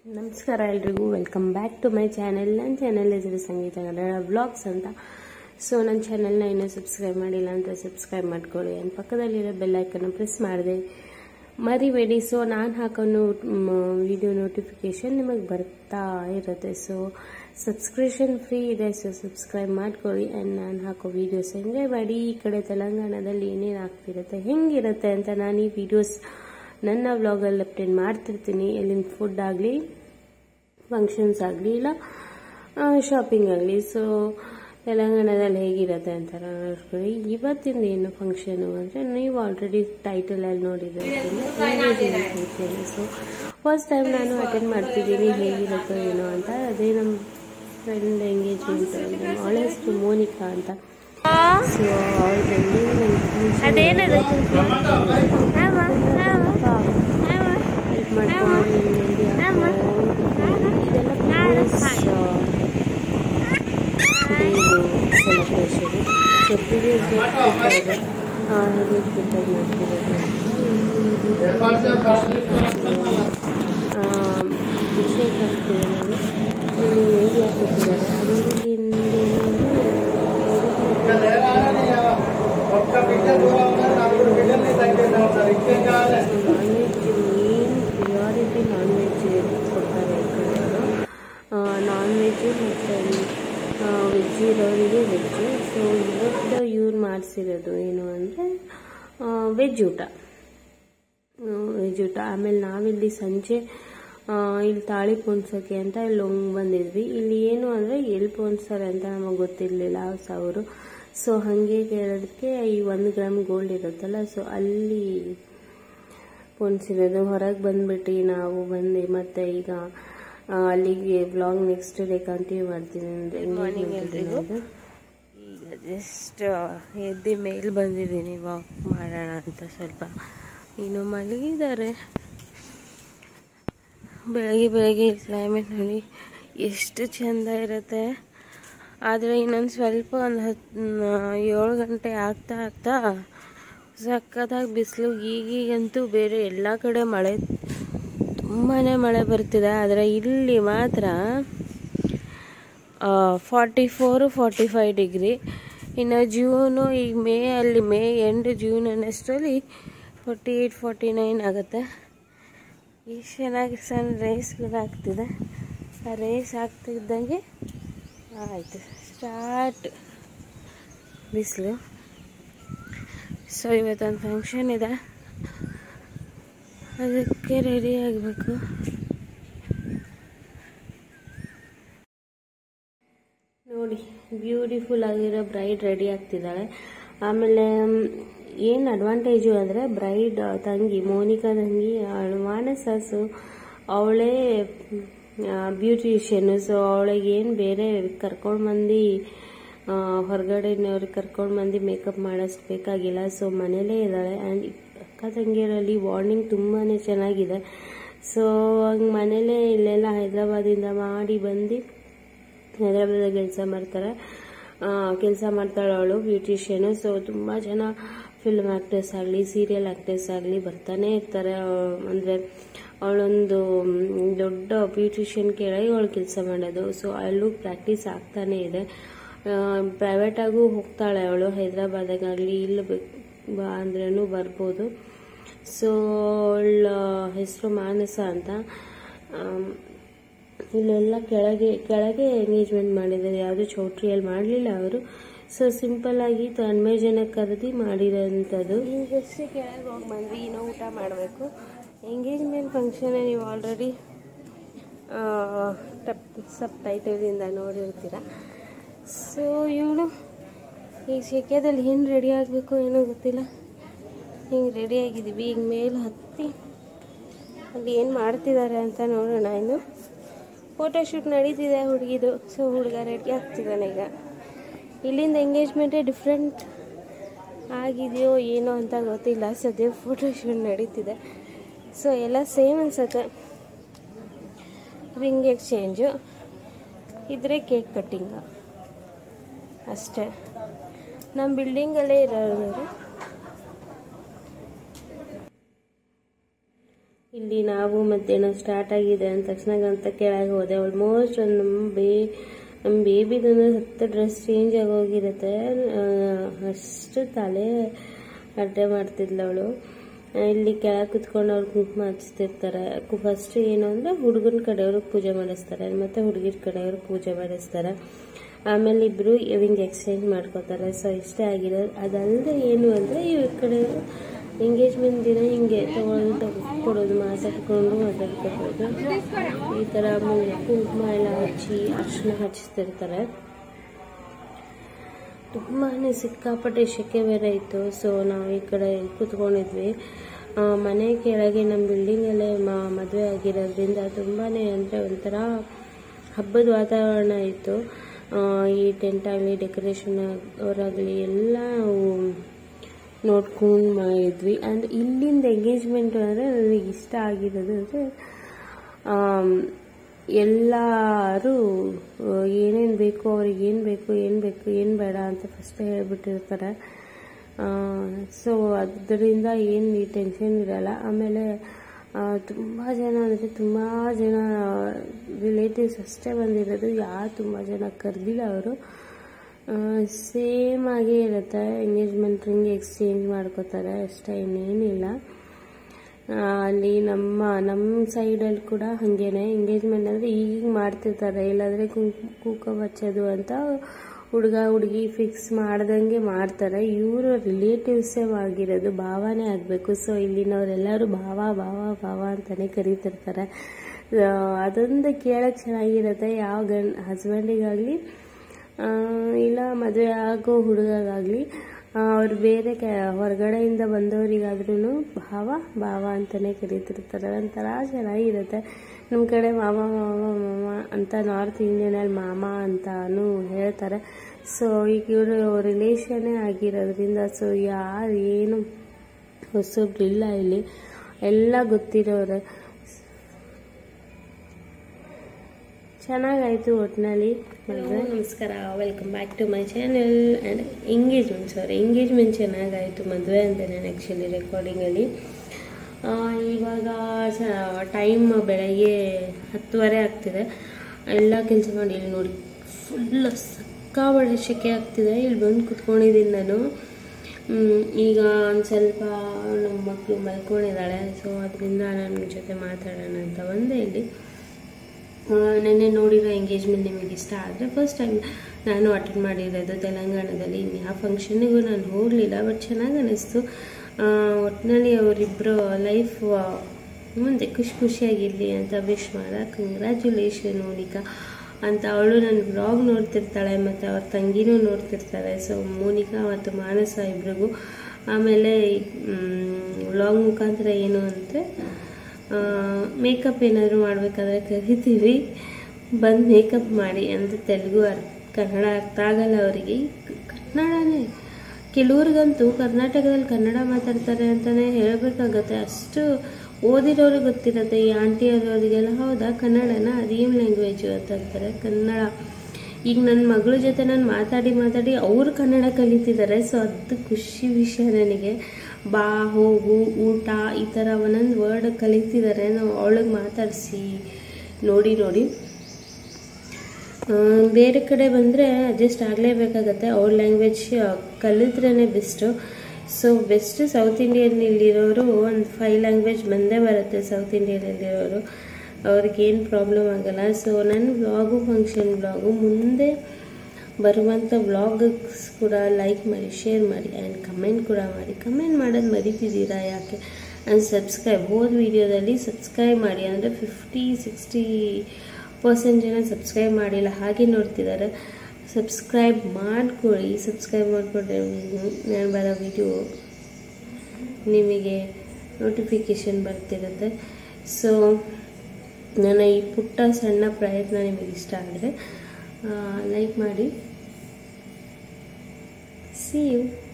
ನಮಸ್ಕಾರ ಎಲ್ರಿಗೂ welcome back to my channel ನನ್ನ ಚಾನೆಲ್ ಹೆಸರು ಸಂಗೀತ ಕನ್ನಡ ಬ್ಲಾಗ್ಸ್ ಅಂತ ಸೊ ನನ್ನ ಚಾನೆಲ್ನ ಇನ್ನೂ ಸಬ್ಸ್ಕ್ರೈಬ್ ಮಾಡಿಲ್ಲ ಅಂತ ಸಬ್ಸ್ಕ್ರೈಬ್ ಮಾಡ್ಕೊಳ್ಳಿ ಆ್ಯಂಡ್ ಪಕ್ಕದಲ್ಲಿರೋ ಬೆಲ್ಲೈಕನ್ನು ಪ್ರೆಸ್ ಮಾಡಿದೆ ಮರಿಬೇಡಿ ಸೊ ನಾನು ಹಾಕೋ ವಿಡಿಯೋ ನೋಟಿಫಿಕೇಶನ್ ನಿಮಗೆ ಬರ್ತಾ ಇರುತ್ತೆ ಸೊ ಸಬ್ಸ್ಕ್ರಿಪ್ಷನ್ ಫ್ರೀ ಇದೆ ಸೊ ಸಬ್ಸ್ಕ್ರೈಬ್ ಮಾಡ್ಕೊಳ್ಳಿ ಆ್ಯಂಡ್ ನಾನು ಹಾಕೋ ವೀಡಿಯೋಸ್ ಎಂಜಾಯ್ ಮಾಡಿ ಈ ಕಡೆ ತೆಲಂಗಾಣದಲ್ಲಿ ಏನೇನು ಆಗ್ತಿರುತ್ತೆ ಹೆಂಗಿರುತ್ತೆ ಅಂತ ನಾನು ಈ ವಿಡಿಯೋಸ್ ನನ್ನ ವ್ಲಾಗಲ್ಲಿ ಅಪ್ಡೇಟ್ ಮಾಡ್ತಿರ್ತೀನಿ ಎಲ್ಲಿನ ಫುಡ್ ಆಗಲಿ ಫಂಕ್ಷನ್ಸ್ ಆಗಲಿ ಇಲ್ಲ ಶಾಪಿಂಗ್ ಆಗಲಿ ಸೊ ತೆಲಂಗಾಣದಲ್ಲಿ ಹೇಗಿರುತ್ತೆ ಅಂತ ನೋಡ್ಕೊಳ್ಳಿ ಇವತ್ತಿಂದ ಏನು ಫಂಕ್ಷನು ಅಂದರೆ ನೀವು ಆಲ್ರೆಡಿ ಟೈಟಲಲ್ಲಿ ನೋಡಿದ್ದೀರಿ ಸೊ ಫಸ್ಟ್ ಟೈಮ್ ನಾನು ಅಟೆಂಡ್ ಮಾಡ್ತಿದ್ದೀನಿ ಹೇಗಿರುತ್ತೋ ಏನೋ ಅಂತ ಅದೇ ನಮ್ಮ ಫ್ರೆಂಡ್ ಎಂಗೇಜ್ಮೆಂಟ್ ಅವಳ ಹೆಸರು ಮೋನಿಕಾ ಅಂತ ಸೊ ಅವಳಲ್ಲಿ ಅದೇನದು? ಹೆಲ್ಪ್ ಮಾಡ್ಕೊಂಡು ಸೆಲೆಬ್ರೇಷನ್ ಸೊ ಪ್ರೀವಿಯಸ್ ಹೇಗೆ ಪ್ರಿಪೇರ್ ಮಾಡ್ತಿರೋದು ವಿಷಯ ಹಾಕ್ತಿದ್ದಾರೆ ಹೇಗೆ ಹಾಕಿದ್ದಾರೆ ಅದರಲ್ಲಿ non veg main priority non veg ಕೊಡ್ತಾರೆ ಈ ಕಡೆ ನಾನ್ ವೆಜ್ಜು ಮತ್ತು ವೆಜ್ ಇರೋರಿಗೆ ವೆಜ್ಜು ಸೊ ಇವತ್ತು ಇವ್ರು ಮಾಡಿಸಿರೋದು ಏನು ಅಂದರೆ ವೆಜ್ ಊಟ ವೆಜ್ ಊಟ ಆಮೇಲೆ ನಾವಿಲ್ಲಿ ಸಂಜೆ ಆ, ಇಲ್ಲಿ ತಾಳಿ ಪೋಣ್ಸೋಕ್ಕೆ ಅಂತ ಇಲ್ಲಿ ಹೋಗಿ ಬಂದಿದ್ವಿ ಇಲ್ಲಿ ಏನು ಅಂದರೆ ಎಲ್ಲಿ ಪೋಣಿಸ್ತಾರೆ ಅಂತ ನಮಗೆ ಗೊತ್ತಿರಲಿಲ್ಲ ಅವರು ಸೊ ಹಾಗೆ ಕೇಳೋದಕ್ಕೆ ಈ ಒಂದು ಗ್ರಾಮ್ ಗೋಲ್ಡ್ ಇರುತ್ತಲ್ಲ ಸೊ ಅಲ್ಲಿ ಪೋಣಿಸಿರೋದು ಹೊರಗೆ ಬಂದ್ಬಿಟ್ಟು ನಾವು ಬಂದು ಮತ್ತೆ ಈಗ ಆ, ಅಲ್ಲಿಗೆ ಬ್ಲಾಗ್ ನೆಕ್ಸ್ಟ್ ಡೇ ಕಂಟಿನ್ಯೂ ಮಾಡ್ತೀನಿ ಅಂದ್ರೆ Morning ಎಲ್ರಿಗೂ. ಈಗ ಜಸ್ಟ್ ಎದ್ದು ಮೇಲೆ ಬಂದಿದ್ದೀನಿ ವಾಕ್ ಮಾಡೋಣ ಅಂತ ಸ್ವಲ್ಪ ಇನ್ನು ಮಲಗಿದ್ದಾರೆ ಬೆಳಗ್ಗೆ ಬೆಳಗ್ಗೆ ಕ್ಲೈಮೇಟ್ ನೋಡಿ ಎಷ್ಟು ಚೆಂದ ಇರುತ್ತೆ ಆದರೆ ಇನ್ನೊಂದು ಸ್ವಲ್ಪ ಒಂದು ಹತ್ತು ಏಳು ಗಂಟೆ ಆಗ್ತಾ ಆಗ್ತಾ ಸಖತ್ತಾಗಿ ಬಿಸಿಲು ಈಗೀಗಂತೂ ಬೇರೆ ಎಲ್ಲ ಕಡೆ ಮಳೆ ತುಂಬಾ ಮಳೆ ಬರ್ತಿದೆ ಆದರೆ ಇಲ್ಲಿ ಮಾತ್ರ forty four forty five degree ಇನ್ನು ಜೂನು ಈಗ ಮೇ ಅಲ್ಲಿ ಮೇ ಎಂಡ್ ಜೂನ್ ಅನ್ನಷ್ಟರಲ್ಲಿ ಫಾರ್ಟಿ ಏಯ್ಟ್ ಫಾರ್ಟಿ ನೈನ್ ಆಗುತ್ತೆ ಎಷ್ಟು ಚೆನ್ನಾಗಿ ಸಣ್ಣ ರೇಸ್ಗಳಾಗ್ತಿದೆ ಆ ರೇಸ್ ಆಗ್ತಿದ್ದಂಗೆ ಆಯಿತು ಸ್ಟಾರ್ಟ್ ಬಿಸಿಲು ಸೊ ಇವತ್ತೊಂದು ಫಂಕ್ಷನ್ ಇದೆ ಅದಕ್ಕೆ ರೆಡಿ ಆಗಬೇಕು ನೋಡಿ ಬ್ಯೂಟಿಫುಲ್ ಆಗಿರೋ ಬ್ರೈಡ್ ರೆಡಿ ಆಗ್ತಿದ್ದಾಳೆ ಆಮೇಲೆ ಏನು ಅಡ್ವಾಂಟೇಜು ಅಂದರೆ ಬ್ರೈಡ್ ತಂಗಿ ಮೋನಿಕಾ ತಂಗಿ ಅವಳು ಮಾನಸಸು ಅವಳೇ ಬ್ಯೂಟಿಷಿಯನು ಸೊ ಅವಳಿಗೆ ಏನು ಬೇರೆ ಕರ್ಕೊಂಡು ಮಂದಿ ಆ, ಹೊರಗಡೆನವ್ರಿಗೆ ಕರ್ಕೊಂಡು ಮಂದಿ ಮೇಕಪ್ ಮಾಡೋಷ್ಟು ಬೇಕಾಗಿಲ್ಲ ಸೊ ಮನೇಲೇ ಇದ್ದಾಳೆ ಆ್ಯಂಡ್ ಅಕ್ಕ ತಂಗಿಯರಲ್ಲಿ ಬಾಂಡಿಂಗ್ ತುಂಬಾ ಚೆನ್ನಾಗಿದೆ ಸೊ ಹಂಗೆ ಮನೇಲೇ ಇಲ್ಲೆಲ್ಲ ಹೈದ್ರಾಬಾದಿಂದ ಮಾಡಿ ಬಂದು ಹೈದ್ರಾಬಾದಾಗ ಕೆಲಸ ಮಾಡ್ತಾರೆ ಕೆಲಸ ಮಾಡ್ತಾಳೆ ಅವಳು ಬ್ಯೂಟಿಷಿಯನು ಸೊ ತುಂಬ ಜನ ಫಿಲ್ಮ್ ಆ್ಯಕ್ಟರ್ಸ್ ಆಗಲಿ ಸೀರಿಯಲ್ ಆ್ಯಕ್ಟರ್ಸ್ ಆಗಲಿ ಬರ್ತಾನೆ ಇರ್ತಾರೆ ಅಂದರೆ ಅವಳೊಂದು ಮ್, ದೊಡ್ಡ ಬ್ಯೂಟಿಷಿಯನ್ ಕೆಳಗೆ ಅವಳು ಕೆಲಸ ಮಾಡೋದು ಸೊ ಅಲ್ಲೂ ಪ್ರಾಕ್ಟೀಸ್ ಆಗ್ತಾನೆ ಇದೆ ಪ್ರೈವೇಟಾಗೂ ಹೋಗ್ತಾಳೆ ಅವಳು ಹೈದ್ರಾಬಾದಾಗಲಿ ಇಲ್ಲಿ ಬಾ ಅಂದ್ರೂ ಬರ್ಬೋದು ಸೊ ಅವಳ ಹೆಸರು ಮಾನಸ ಅಂತ ಆಮ್, ಇಲ್ಲೆಲ್ಲ ಕೆಳಗೆ ಕೆಳಗೆ ಎಂಗೇಜ್ಮೆಂಟ್ ಮಾಡಿದ್ದಾರೆ ಯಾವುದು ಚೌಟ್ರಿಯಲ್ಲಿ ಮಾಡಲಿಲ್ಲ ಅವರು ಸೊ ಸಿಂಪಲ್ ಆಗಿ ತನ್ಮಯ ಜನ ಕರೆದಿ ಮಾಡಿರೋಂಥದ್ದು ಈಗಷ್ಟೇ ಕೆಳಗೆ ಹೋಗಿ ಬಂದ್ವಿ ಇನ್ನೂ ಊಟ ಮಾಡಬೇಕು ಎಂಗೇಜ್ಮೆಂಟ್ ಫಂಕ್ಷನ್ ನೀವು ಆಲ್ರೆಡಿ ಟಪ್ ಸಬ್ ಟೈಟಲಿಂದ ನೋಡಿರ್ತೀರ ಸೊ ಇವಳು ಈ ಸೆಕೆದಲ್ಲಿ ಏನು ರೆಡಿ ಆಗಬೇಕು ಏನೋ ಗೊತ್ತಿಲ್ಲ ಹಿಂಗೆ ರೆಡಿ ಆಗಿದ್ದೀವಿ ಈಗ ಮೇಲೆ ಹತ್ತಿ ಅಲ್ಲಿ ಏನು ಮಾಡ್ತಿದ್ದಾರೆ ಅಂತ ನೋಡೋಣ ಇನ್ನು ಫೋಟೋಶೂಟ್ ನಡೀತಿದೆ ಹುಡುಗಿದು ಸೊ ಹುಡುಗ ರೆಡಿ ಆಗ್ತಿದ್ದಾನೆ ಈಗ ಇಲ್ಲಿಂದ ಎಂಗೇಜ್ಮೆಂಟೇ ಡಿಫ್ರೆಂಟ್ ಆಗಿದೆಯೋ ಏನೋ ಅಂತ ಗೊತ್ತಿಲ್ಲ ಸದ್ಯ ಫೋಟೋಶೂಟ್ ನಡೀತಿದೆ ಸೊ ಎಲ್ಲ ಸೇಮ್ ಅನ್ಸುತ್ತೆ ರಿಂಗ್ ಎಕ್ಸ್ಚೇಂಜು ಇದ್ರೆ ಕೇಕ್ ಕಟ್ಟಿಂಗ ಅಷ್ಟೇ ನಮ್ಮ ಬಿಲ್ಡಿಂಗಲ್ಲೇ ಇರೋರು ಇಲ್ಲಿ ನಾವು ಮಧ್ಯಾಹ್ನ ಸ್ಟಾರ್ಟ್ ಆಗಿದೆ ಅಂದ ತಕ್ಷಣ ಅಂತ ಕೆಳಗೆ ಹೋದೆ ಆಲ್ಮೋಸ್ಟ್ ಒಂದು ನಮ್ಮ ಬೇ ನಮ್ಮ ಬೇಬಿದೊಂದು ಹತ್ತು ಡ್ರೆಸ್ ಚೇಂಜ್ ಆಗೋಗಿರುತ್ತೆ ಆ, ಅಷ್ಟು ತಲೆ ಅಡ್ಡೆ ಮಾಡ್ತಿದ್ಲು ಅವಳು ಇಲ್ಲಿ ಕೆಳಗೆ ಕುತ್ಕೊಂಡು ಅವ್ರು ಕುಂಕುಮ ಹಚ್ತಿರ್ತಾರೆ ಫಸ್ಟ್ ಏನು ಅಂದರೆ ಹುಡುಗನ ಕಡೆಯವ್ರಿಗೆ ಪೂಜೆ ಮಾಡಿಸ್ತಾರೆ ಮತ್ತು ಹುಡುಗಿರ ಕಡೆಯವ್ರಿಗೆ ಪೂಜೆ ಮಾಡಿಸ್ತಾರೆ ಆಮೇಲೆ ಇಬ್ಬರು ಇವಿಂಗ್ ಎಕ್ಸ್ಚೇಂಜ್ ಮಾಡ್ಕೋತಾರೆ ಸೊ ಇಷ್ಟೇ ಆಗಿರೋದು ಅದಲ್ಲದೆ ಏನು ಅಂದರೆ ಇವ್ರ ಕಡೆಯವರು ಎಂಗೇಜ್ಮೆಂಟ್ ದಿನ ಹಿಂಗೆ ತಗೊಳ್ಳೋದು ತಗೊಳ್ಳೋದು ಮಾತಾಡ್ಕೊಂಡು ಮಾತಾಡ್ಕೊಬೋದು ಈ ಥರ ಆಮೇಲೆ ಕುಂಕುಮ ಎಲ್ಲ ಹಚ್ಚಿ ಅರ್ಶಿನ ಹಚ್ತಿರ್ತಾರೆ ತುಂಬಾ ಸಿಕ್ಕಾಪಟ್ಟೆ ಶೆಕೆ ಬೇರೆ ಇತ್ತು ಸೊ ನಾವು ಈ ಕಡೆ ಕೂತ್ಕೊಂಡಿದ್ವಿ ಆ, ಮನೆ ಕೆಳಗೆ ನಮ್ಮ ಬಿಲ್ಡಿಂಗಲ್ಲೇ ಮದುವೆ ಆಗಿರೋದ್ರಿಂದ ತುಂಬಾ ಅಂದರೆ ಒಂಥರ ಹಬ್ಬದ ವಾತಾವರಣ ಇತ್ತು ಆ, ಈ ಟೆಂಟ್ ಆಗಲಿ ಡೆಕೋರೇಷನ್ ಅವರಾಗಲಿ ಎಲ್ಲ ನಾವು ನೋಡ್ಕೊಂಡು ಮಾಡಿದ್ವಿ ಆ್ಯಂಡ್ ಇಲ್ಲಿಂದ ಎಂಗೇಜ್ಮೆಂಟ್ ಅಂದರೆ ನನಗೆ ಇಷ್ಟ ಆಗಿರೋದು ಅಂದರೆ ಎಲ್ಲರೂ ಏನೇನು ಬೇಕು ಅವ್ರಿಗೆ ಏನು ಬೇಕು ಏನು ಬೇಕು ಏನು ಬೇಡ ಅಂತ ಫಸ್ಟೇ ಹೇಳ್ಬಿಟ್ಟಿರ್ತಾರೆ ಸೊ ಅದರಿಂದ ಏನು ಈ ಟೆನ್ಷನ್ ಇರಲ್ಲ ಆಮೇಲೆ ತುಂಬ ಜನ ಅಂದರೆ ತುಂಬ ಜನ ರಿಲೇಟಿವ್ಸ್ ಅಷ್ಟೇ ಬಂದಿರೋದು ಯಾರು ತುಂಬ ಜನ ಕರೆದಿಲ್ಲ ಅವರು ಸೇಮ್ ಆಗೇ ಇರುತ್ತೆ ಎಂಗೇಜ್ಮೆಂಟ್ ರಿಂಗ್ ಎಕ್ಸ್ಚೇಂಜ್ ಮಾಡ್ಕೋತಾರೆ ಅಷ್ಟೇ ಇನ್ನೇನಿಲ್ಲ ಆ, ಅಲ್ಲಿ ನಮ್ಮ ನಮ್ಮ ಸೈಡಲ್ಲಿ ಕೂಡ ಹಾಗೇನೆ ಎಂಗೇಜ್ಮೆಂಟ್ ಅಂದರೆ ಈಗ ಮಾಡ್ತಿರ್ತಾರೆ ಇಲ್ಲಾಂದರೆ ಕುಂಕು ಕುಂಕುಮ ಹಚ್ಚೋದು ಅಂತ ಹುಡುಗ ಹುಡುಗಿ ಫಿಕ್ಸ್ ಮಾಡ್ದಂಗೆ ಮಾಡ್ತಾರೆ ಇವರು ರಿಲೇಟಿವ್ಸೇ ಆಗಿರೋದು ಭಾವನೇ ಆಗಬೇಕು ಸೊ ಇಲ್ಲಿನವರೆಲ್ಲರೂ ಭಾವ ಭಾವ ಭಾವ ಅಂತಲೇ ಕರೀತಿರ್ತಾರೆ ಆ, ಅದೊಂದು ಕೇಳೋಕ್ಕೆ ಚೆನ್ನಾಗಿರುತ್ತೆ ಯಾವ ಗಂಡ ಹಸ್ಬೆಂಡಿಗಾಗಲಿ ಇಲ್ಲ ಮದುವೆ ಆಗೋ ಹುಡುಗಗಾಗಲಿ ಅವ್ರು ಬೇರೆ ಕೆ ಹೊರಗಡೆಯಿಂದ ಬಂದವರಿಗಾದ್ರೂ ಭಾವ ಭಾವ ಅಂತಲೇ ಕರೀತಿರ್ತಾರೆ ಒಂಥರ ಚೆನ್ನಾಗಿರುತ್ತೆ ನಮ್ಮ ಕಡೆ ಮಾಮ ಮಾಮ ಮಾಮ ಅಂತ ನಾರ್ತ್ ಇಂಡಿಯನಲ್ಲಿ ಮಾಮ ಅಂತಾನು ಹೇಳ್ತಾರೆ ಸೊ ಈಗ ಇವರು ರಿಲೇಷನ್ನೇ ಆಗಿರೋದ್ರಿಂದ ಸೊ ಯಾರು ಏನು ಹೊಸಬ್ರಿಲ್ಲ ಇಲ್ಲಿ ಎಲ್ಲ ಗೊತ್ತಿರೋರೆ ಚೆನ್ನಾಗಾಯಿತು ಒಟ್ಟಿನಲ್ಲಿ ನಮಸ್ಕಾರ welcome back to my channel and engagement sorry engagement ಚೆನ್ನಾಗಾಯಿತು ಮದುವೆ ಅಂತ ನಾನು ಆ್ಯಕ್ಚುಲಿ ರೆಕಾರ್ಡಿಂಗಲ್ಲಿ ಇವಾಗ ಟೈಮ್ ಬೆಳಗ್ಗೆ ಹತ್ತುವರೆ ಆಗ್ತಿದೆ ಎಲ್ಲ ಕೆಲಸ ಮಾಡಿ ಇಲ್ಲಿ ನೋಡಿ ಫುಲ್ ಸಕ್ಕಾಬಳೆ ಶೆಕೆ ಆಗ್ತಿದೆ ಇಲ್ಲಿ ಬಂದು ಕುತ್ಕೊಂಡಿದ್ದೀನಿ ನಾನು ಮ್, ಈಗ ಒಂದು ಸ್ವಲ್ಪ ನಮ್ಮ ಮಕ್ಕಳು ಮಲ್ಕೊಂಡಿದ್ದಾಳೆ ಸೊ ಅದರಿಂದ ನನ್ನ ಜೊತೆ ಮಾತಾಡೋಣ ಅಂತ ಬಂದೆ ಇಲ್ಲಿ ನೆನ್ನೆ ನೋಡಿರೋ ಎಂಗೇಜ್ಮೆಂಟ್ ನಿಮಗೆ ಇಷ್ಟ ಆದರೆ ಫಸ್ಟ್ ಟೈಮ್ ನಾನು ಅಟೆಂಡ್ ಮಾಡಿರೋದು ತೆಲಂಗಾಣದಲ್ಲಿ ಇನ್ಯಾವ ಫಂಕ್ಷನ್ನಿಗೂ ನಾನು ಹೋಗಲಿಲ್ಲ ಬಟ್ ಚೆನ್ನಾಗಿ ಅನ್ನಿಸ್ತು ಒಟ್ಟಿನಲ್ಲಿ ಅವರಿಬ್ಬರು ಲೈಫ್ ಮುಂದೆ ಖುಷಿ ಖುಷಿಯಾಗಿರಲಿ ಅಂತ ವಿಶ್ ಮಾಡ ಕಂಗ್ರ್ಯಾಚುಲೇಷನ್ ಮೋನಿಕಾ ಅಂತ ಅವಳು ನನ್ನ ಬ್ಲಾಗ್ ನೋಡ್ತಿರ್ತಾಳೆ ಮತ್ತು ಅವ್ರ ತಂಗಿನೂ ನೋಡ್ತಿರ್ತಾರೆ ಸೊ ಮೋನಿಕಾ ಮತ್ತು ಮಾನಸ ಇಬ್ರಿಗೂ ಆಮೇಲೆ ವ್ಲಾಗ್ ಮುಖಾಂತರ ಏನು ಅಂದರೆ ಮೇಕಪ್ ಏನಾದರೂ ಮಾಡಬೇಕಾದ್ರೆ ಕರಿತೀವಿ ಬಂದು ಮೇಕಪ್ ಮಾಡಿ ಅಂದರೆ ತೆಲುಗು ಅರ್ ಕನ್ನಡ ಅರ್ಥ ಆಗಲ್ಲ ಅವರಿಗೆ ಕನ್ನಡನೇ ಕೆಲವ್ರಿಗಂತೂ ಕರ್ನಾಟಕದಲ್ಲಿ ಕನ್ನಡ ಮಾತಾಡ್ತಾರೆ ಅಂತಲೇ ಹೇಳಬೇಕಾಗತ್ತೆ ಅಷ್ಟು ಓದಿರೋರಿಗೆ ಗೊತ್ತಿರುತ್ತೆ ಈ ಆಂಟಿ ಅವರಿಗೆಲ್ಲ ಹೌದಾ ಕನ್ನಡನ ಅದೇನು ಲ್ಯಾಂಗ್ವೇಜು ಅಂತ ಅಂತಾರೆ ಕನ್ನಡ ಈಗ ನನ್ನ ಮಗಳ ಜೊತೆ ನಾನು ಮಾತಾಡಿ ಮಾತಾಡಿ ಅವರು ಕನ್ನಡ ಕಲಿತಿದ್ದಾರೆ ಸೊ ಅದು ಖುಷಿ ವಿಷಯ ನನಗೆ ಬಾ ಹೋಗು ಊಟ ಈ ಥರ ಒಂದೊಂದು ವರ್ಡ್ ಕಲಿತಿದ್ದಾರೆ ನಾವು ಅವಳಿಗೆ ಮಾತಾಡಿಸಿ ನೋಡಿ ನೋಡಿ ಆ, ಬೇರೆ ಕಡೆ ಬಂದರೆ ಅಡ್ಜಸ್ಟ್ ಆಗಲೇಬೇಕಾಗತ್ತೆ ಅವ್ರ ಲ್ಯಾಂಗ್ವೇಜ್ ಕಲಿತ್ರೇ ಬೆಸ್ಟು ಸೊ ಬೆಸ್ಟ್ ಸೌತ್ ಇಂಡಿಯನ್ನಲ್ಲಿರೋರು ಒಂದು ಫೈವ್ ಲ್ಯಾಂಗ್ವೇಜ್ ಬಂದೇ ಬರುತ್ತೆ ಸೌತ್ ಇಂಡಿಯನ್ನಲ್ಲಿರೋರು ಅವ್ರಿಗೇನು ಪ್ರಾಬ್ಲಮ್ ಆಗಲ್ಲ ಸೊ ನನ್ನ ವ್ಲಾಗು ಫಂಕ್ಷನ್ ವ್ಲಾಗು ಮುಂದೆ ಬರುವಂಥ ವ್ಲಾಗ್ಸ್ ಕೂಡ ಲೈಕ್ ಮಾಡಿ ಶೇರ್ ಮಾಡಿ ಆ್ಯಂಡ್ ಕಮೆಂಟ್ ಕೂಡ ಮಾಡಿ ಕಮೆಂಟ್ ಮಾಡೋದು ಮರಿತಿದ್ದೀರಾ ಯಾಕೆ ಆ್ಯಂಡ್ ಸಬ್ಸ್ಕ್ರೈಬ್ ಹೋದ ವೀಡಿಯೋದಲ್ಲಿ ಸಬ್ಸ್ಕ್ರೈಬ್ ಮಾಡಿ ಅಂದರೆ ಫಿಫ್ಟಿ ಸಿಕ್ಸ್ಟಿ ಪರ್ಸೆಂಟ್ ಜನ ಸಬ್ಸ್ಕ್ರೈಬ್ ಮಾಡಿಲ್ಲ ಹಾಗೆ ನೋಡ್ತಿದ್ದಾರೆ ಸಬ್ಸ್ಕ್ರೈಬ್ ಮಾಡ್ಕೊಳ್ಳಿ ಸಬ್ಸ್ಕ್ರೈಬ್ ಮಾಡಿಕೊಂಡ್ರೆ ನಾನು ಬರೋ ವಿಡಿಯೋ ನಿಮಗೆ ನೋಟಿಫಿಕೇಷನ್ ಬರ್ತಿರುತ್ತೆ ಸೊ ನನ್ನ ಈ ಪುಟ್ಟ ಸಣ್ಣ ಪ್ರಯತ್ನ ನಿಮಗೆ ಇಷ್ಟ ಆದರೆ ಲೈಕ್ ಮಾಡಿ ಸಿ ಯು